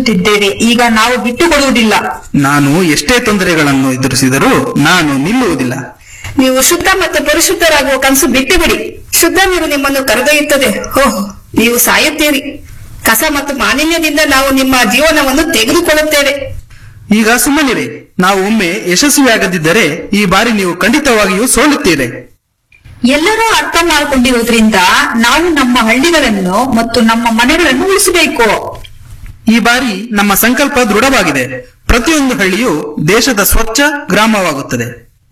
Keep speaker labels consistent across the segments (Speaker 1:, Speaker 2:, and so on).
Speaker 1: ಎದುರಿಸುತ್ತಿದ್ದೇವೆ ಈಗ ನಾವು ಬಿಟ್ಟು ಕೊಡುವುದಿಲ್ಲ
Speaker 2: ನಾನು ಎಷ್ಟೇ ತೊಂದರೆಗಳನ್ನು ಎದುರಿಸಿದರೂ ನಾನು ನಿಲ್ಲುವುದಿಲ್ಲ
Speaker 3: ನೀವು ಶುದ್ಧ ಮತ್ತು ಪರಿಶುದ್ಧರಾಗುವ ಕನಸು ಬಿಟ್ಟು ಬಿಡಿ ಶುದ್ಧ ನೀರು ನಿಮ್ಮನ್ನು ಕರೆದೊಯ್ಯುತ್ತದೆ ಓಹ್ ನೀವು ಸಾಯುತ್ತೀರಿ ಕಸ ಮತ್ತು ಮಾಲಿನ್ಯದಿಂದ ನಾವು ನಿಮ್ಮ ಜೀವನವನ್ನು ತೆಗೆದುಕೊಳ್ಳುತ್ತೇವೆ
Speaker 2: ಈಗ ಸುಮ್ಮನಿರಿ ನಾವು ಒಮ್ಮೆ ಯಶಸ್ವಿಯಾಗದಿದ್ದರೆ ಈ ಬಾರಿ ನೀವು ಖಂಡಿತವಾಗಿಯೂ ಸೋಲುತ್ತೀರಿ
Speaker 1: ಎಲ್ಲರೂ ಅರ್ಥ ಮಾಡಿಕೊಂಡಿರುವುದರಿಂದ ನಾವು ನಮ್ಮ ಹಳ್ಳಿಗಳನ್ನು ಮತ್ತು ನಮ್ಮ ಮನೆಗಳನ್ನು ಉಳಿಸಬೇಕು
Speaker 2: ಈ ಬಾರಿ ನಮ್ಮ ಸಂಕಲ್ಪ ದೃಢವಾಗಿದೆ ಪ್ರತಿಯೊಂದು ಹಳ್ಳಿಯು ದೇಶದ ಸ್ವಚ್ಛ ಗ್ರಾಮವಾಗುತ್ತದೆ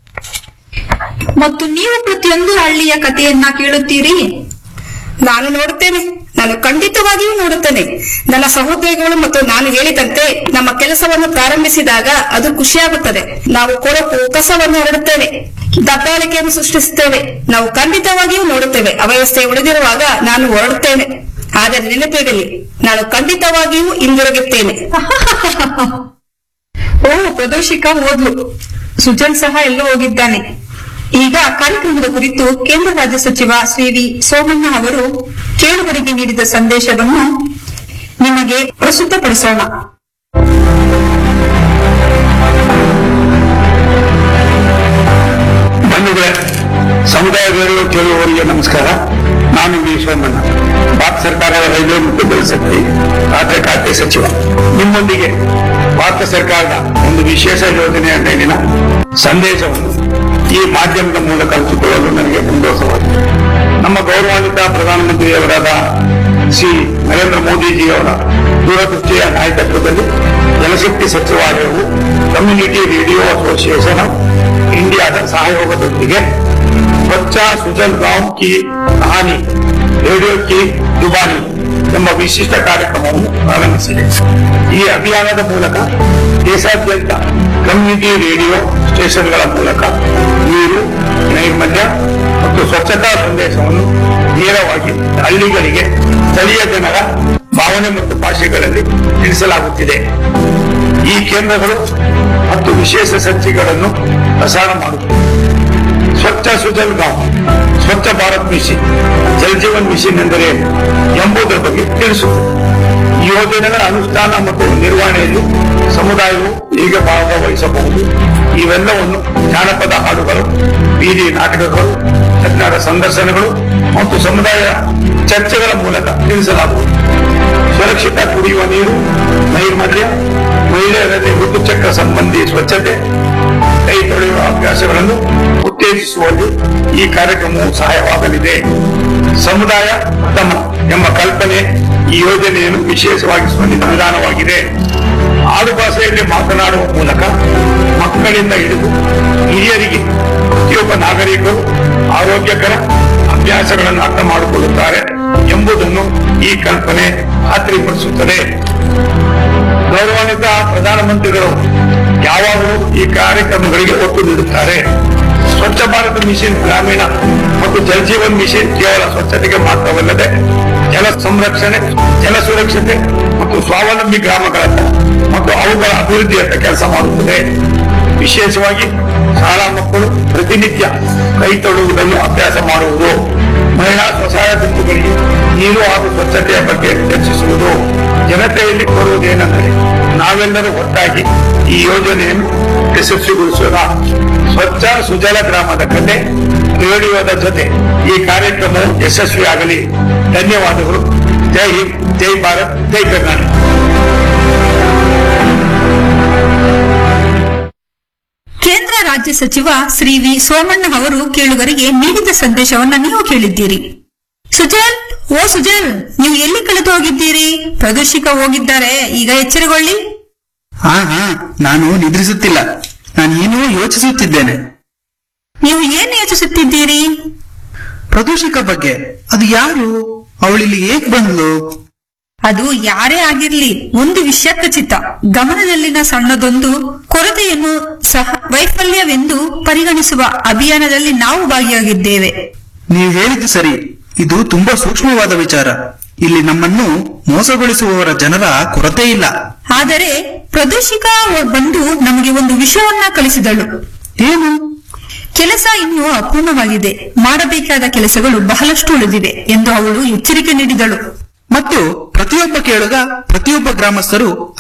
Speaker 1: ಮತ್ತು ನೀವು ಪ್ರತಿಯೊಂದು ಹಳ್ಳಿಯ ಕಥೆಯನ್ನ ಕೇಳುತ್ತೀರಿ
Speaker 3: ನಾನು ನೋಡುತ್ತೇನೆ ನಾನು ಖಂಡಿತವಾಗಿಯೂ ನೋಡುತ್ತೇನೆ ನನ್ನ ಸಹೋದ್ಯೋಗಿಗಳು ಮತ್ತು ನಾನು ಹೇಳಿದಂತೆ ನಮ್ಮ ಕೆಲಸವನ್ನು ಪ್ರಾರಂಭಿಸಿದಾಗ ಅದು ಖುಷಿಯಾಗುತ್ತದೆ ನಾವು ಕೊಳಕು ಕಸವನ್ನು ಹರಡುತ್ತೇವೆ ದಬ್ಬಾಳಿಕೆಯನ್ನು ಸೃಷ್ಟಿಸುತ್ತೇವೆ ನಾವು ಖಂಡಿತವಾಗಿಯೂ ನೋಡುತ್ತೇವೆ ಅವ್ಯವಸ್ಥೆ ಉಳಿದಿರುವಾಗ ನಾನು ಹೊರಡುತ್ತೇನೆ ಆದರೆ ನೆನಪಿರಲಿ ನಾನು ಖಂಡಿತವಾಗಿಯೂ ಹಿಂದಿರುಗುತ್ತೇನೆ
Speaker 1: ಓ ಪ್ರದೋಷಿಕ ಓದ್ಲು ಸುಜನ್ ಸಹ ಎಲ್ಲೋ ಹೋಗಿದ್ದಾನೆ ಈಗ ಕಾರ್ಯಕ್ರಮದ ಕುರಿತು ಕೇಂದ್ರ ರಾಜ್ಯ ಸಚಿವ ಶ್ರೀ ವಿ ಸೋಮಣ್ಣ ಅವರು ಕೇಳುಗರಿಗೆ ನೀಡಿದ ಸಂದೇಶವನ್ನು ನಿಮಗೆ ಪ್ರಸ್ತುತಪಡಿಸೋಣ
Speaker 4: ಬಂಧುಗಳೇ ಸಮುದಾಯದವರು ಕೇಳುವವರಿಗೆ ನಮಸ್ಕಾರ ನಾನು ವಿ ಸೋಮಣ್ಣ ಭಾರತ ಸರ್ಕಾರದ ರೈಲ್ವೆ ಮತ್ತು ಜಲಶಕ್ತಿ ಖಾತೆ ಖಾತೆ ಸಚಿವ ನಿಮ್ಮೊಂದಿಗೆ ಭಾರತ ಸರ್ಕಾರದ ಒಂದು ವಿಶೇಷ ಯೋಜನೆಯ ಮೇಲಿನ ಸಂದೇಶವನ್ನು ಈ ಮಾಧ್ಯಮದ ಮೂಲಕ ಹಂಚಿಕೊಳ್ಳಲು ನನಗೆ ಸಂತೋಷವಾಗಿದೆ ನಮ್ಮ ಗೌರವಾನ್ವಿತ ಪ್ರಧಾನಮಂತ್ರಿಯವರಾದ ಶ್ರೀ ನರೇಂದ್ರ ಮೋದಿಜಿಯವರ ದೂರದೃಷ್ಟಿಯ ನಾಯಕತ್ವದಲ್ಲಿ ಜಲಶಕ್ತಿ ಸಚಿವಾಲಯವು ಕಮ್ಯುನಿಟಿ ರೇಡಿಯೋ ಅಸೋಸಿಯೇಷನ್ ಆಫ್ ಇಂಡಿಯಾದ ಸಹಯೋಗದೊಂದಿಗೆ ಸ್ವಚ್ಛ ಸುಜಲ್ ಗಾಂವ್ ಕಿ ಕಹಾನಿ ರೇಡಿಯೋ ಕಿ ದುಬಾನಿ ಎಂಬ ವಿಶಿಷ್ಟ ಕಾರ್ಯಕ್ರಮವನ್ನು ಪ್ರಾರಂಭಿಸಿದೆ ಈ ಅಭಿಯಾನದ ಮೂಲಕ ದೇಶಾದ್ಯಂತ ಕಮ್ಯುನಿಟಿ ರೇಡಿಯೋ ಸ್ಟೇಷನ್ಗಳ ಮೂಲಕ ನೀರು ನೈರ್ಮಲ್ಯ ಮತ್ತು ಸ್ವಚ್ಛತಾ ಸಂದೇಶವನ್ನು ನೇರವಾಗಿ ಹಳ್ಳಿಗಳಿಗೆ ಸ್ಥಳೀಯ ಜನರ ಭಾವನೆ ಮತ್ತು ಭಾಷೆಗಳಲ್ಲಿ ತಿಳಿಸಲಾಗುತ್ತಿದೆ ಈ ಕೇಂದ್ರಗಳು ಮತ್ತು ವಿಶೇಷ ಸಂಚಿಕೆಗಳನ್ನು ಪ್ರಸಾರ ಮಾಡುತ್ತವೆ ಸ್ವಚ್ಛ ಸುಜಲ್ ಗಾಂವ್ ಸ್ವಚ್ಛ ಭಾರತ್ ಮಿಷನ್ ಜಲ್ ಜೀವನ್ ಮಿಷನ್ ಎಂದರೆ ಏನು ಎಂಬುದರ ಬಗ್ಗೆ ತಿಳಿಸುತ್ತದೆ ಈ ಯೋಜನೆಗಳ ಅನುಷ್ಠಾನ ಮತ್ತು ನಿರ್ವಹಣೆಯಲ್ಲಿ ಸಮುದಾಯವು ಹೇಗೆ ಭಾಗವಹಿಸಬಹುದು ಇವೆಲ್ಲವನ್ನು ಜಾನಪದ ಹಾಡುಗಳು ಬೀದಿ ನಾಟಕಗಳು ತಜ್ಞರ ಸಂದರ್ಶನಗಳು ಮತ್ತು ಸಮುದಾಯ ಚರ್ಚೆಗಳ ಮೂಲಕ ತಿಳಿಸಲಾಗುವುದು ಸುರಕ್ಷಿತ ಕುಡಿಯುವ ನೀರು ನೈರ್ಮಲ್ಯ ಮಹಿಳೆಯರಲ್ಲಿ ಋತುಚಕ್ರ ಸಂಬಂಧಿ ಸ್ವಚ್ಛತೆ ಕೈ ತೊಳೆಯುವ ಅಭ್ಯಾಸಗಳನ್ನು ಉತ್ತೇಜಿಸುವಲ್ಲಿ ಈ ಕಾರ್ಯಕ್ರಮವು ಸಹಾಯವಾಗಲಿದೆ ಸಮುದಾಯ ಉತ್ತಮ ಎಂಬ ಕಲ್ಪನೆ ಈ ಯೋಜನೆಯನ್ನು ವಿಶೇಷವಾಗಿಸುವ ವಿಧಾನವಾಗಿದೆ ಆಡು ಭಾಷೆಯಲ್ಲಿ ಮಾತನಾಡುವ ಮೂಲಕ ಮಕ್ಕಳಿಂದ ಹಿಡಿದು ಹಿರಿಯರಿಗೆ ಪ್ರತಿಯೊಬ್ಬ ನಾಗರಿಕರು ಆರೋಗ್ಯಕರ ಅಭ್ಯಾಸಗಳನ್ನು ಅರ್ಥ ಮಾಡಿಕೊಳ್ಳುತ್ತಾರೆ ಎಂಬುದನ್ನು ಈ ಕಲ್ಪನೆ ಖಾತ್ರಿಪಡಿಸುತ್ತದೆ ಗೌರವಾನ್ವಿತ ಪ್ರಧಾನಮಂತ್ರಿಗಳು ಯಾವಾಗಲೂ ಈ ಕಾರ್ಯಕ್ರಮಗಳಿಗೆ ಒತ್ತು ನೀಡುತ್ತಾರೆ ಸ್ವಚ್ಛ ಭಾರತ ಮಿಷನ್ ಗ್ರಾಮೀಣ ಮತ್ತು ಜಲ್ ಜೀವನ್ ಮಿಷನ್ ಕೇವಲ ಸ್ವಚ್ಛತೆಗೆ ಮಾತ್ರವಲ್ಲದೆ ಜಲ ಸಂರಕ್ಷಣೆ ಜಲ ಸುರಕ್ಷತೆ ಮತ್ತು ಸ್ವಾವಲಂಬಿ ಗ್ರಾಮಗಳತ್ತ ಮತ್ತು ಅವುಗಳ ಅಭಿವೃದ್ಧಿಯತ್ತ ಕೆಲಸ ಮಾಡುತ್ತದೆ ವಿಶೇಷವಾಗಿ ಶಾಲಾ ಮಕ್ಕಳು ಪ್ರತಿನಿತ್ಯ ಕೈ ತೊಡುವುದನ್ನು ಅಭ್ಯಾಸ ಮಾಡುವುದು ಮಹಿಳಾ ಸ್ವಸಹಾಯ ಗುಂಪುಗಳಿಗೆ ನೀರು ಹಾಗೂ ಸ್ವಚ್ಛತೆಯ ಬಗ್ಗೆ ಚರ್ಚಿಸುವುದು ಜನತೆಯಲ್ಲಿ ಕೋರುವುದೇನೆಂದರೆ ನಾವೆಲ್ಲರೂ ಒಟ್ಟಾಗಿ ಈ ಯೋಜನೆಯನ್ನು ಯಶಸ್ವಿಗೊಳಿಸೋಣ ಸ್ವಚ್ಛ ಸುಜಲ ಗ್ರಾಮದ ಕತೆ ರೇಡಿಯೋದ ಜೊತೆ ಈ ಕಾರ್ಯಕ್ರಮವು ಯಶಸ್ವಿಯಾಗಲಿ ಧನ್ಯವಾದಗಳು ಜೈ ಹಿಂದ್ ಜೈ ಭಾರತ್ ಜೈ ಕರ್ನಾಟಕ
Speaker 1: ಕೇಂದ್ರ ರಾಜ್ಯ ಸಚಿವ ಶ್ರೀ ವಿ ಸೋಮಣ್ಣ ಅವರು ಕೇಳುಗರಿಗೆ ನೀಡಿದ ಸಂದೇಶವನ್ನ ನೀವು ಕೇಳಿದ್ದೀರಿ ಸುಜಲ್ ಓ ಸುಜಲ್ ನೀವು ಎಲ್ಲಿ ಕಳೆದು ಹೋಗಿದ್ದೀರಿ ಪ್ರದರ್ಶಿಕ ಹೋಗಿದ್ದಾರೆ ಈಗ ಎಚ್ಚರಗೊಳ್ಳಿ
Speaker 2: ಹಾ ಹಾ ನಾನು ನಿದ್ರಿಸುತ್ತಿಲ್ಲ ನಾನು ಏನೋ ಯೋಚಿಸುತ್ತಿದ್ದೇನೆ
Speaker 1: ನೀವು ಏನು ಯೋಚಿಸುತ್ತಿದ್ದೀರಿ
Speaker 2: ಪ್ರದೂಷಕ ಬಗ್ಗೆ ಅದು ಯಾರು ಅವಳಿಲ್ಲಿ ಏಕ್ ಬಂದ್ಲು
Speaker 1: ಅದು ಯಾರೇ ಆಗಿರ್ಲಿ ಒಂದು ವಿಷಯ ಖಚಿತ ಗಮನದಲ್ಲಿನ ಸಣ್ಣದೊಂದು ಕೊರತೆಯನ್ನು ಸಹ ವೈಫಲ್ಯವೆಂದು ಪರಿಗಣಿಸುವ ಅಭಿಯಾನದಲ್ಲಿ ನಾವು ಭಾಗಿಯಾಗಿದ್ದೇವೆ
Speaker 2: ನೀವು ಹೇಳಿದ್ದು ಸರಿ ಇದು ತುಂಬಾ ಸೂಕ್ಷ್ಮವಾದ ವಿಚಾರ ಇಲ್ಲಿ ನಮ್ಮನ್ನು ಮೋಸಗೊಳಿಸುವವರ ಜನರ ಕೊರತೆ ಇಲ್ಲ
Speaker 1: ಆದರೆ ಪ್ರದರ್ಶಿಕ ಬಂದು ನಮಗೆ ಒಂದು ವಿಷಯವನ್ನ ಕಲಿಸಿದಳು
Speaker 2: ಏನು
Speaker 1: ಕೆಲಸ ಇನ್ನೂ ಅಪೂರ್ಣವಾಗಿದೆ ಮಾಡಬೇಕಾದ ಕೆಲಸಗಳು ಬಹಳಷ್ಟು ಉಳಿದಿವೆ ಎಂದು ಅವಳು ಎಚ್ಚರಿಕೆ ನೀಡಿದಳು
Speaker 2: ಮತ್ತು ಪ್ರತಿಯೊಬ್ಬ ಕೇಳುಗ ಪ್ರತಿಯೊಬ್ಬ ಗ್ರಾಮಸ್ಥರು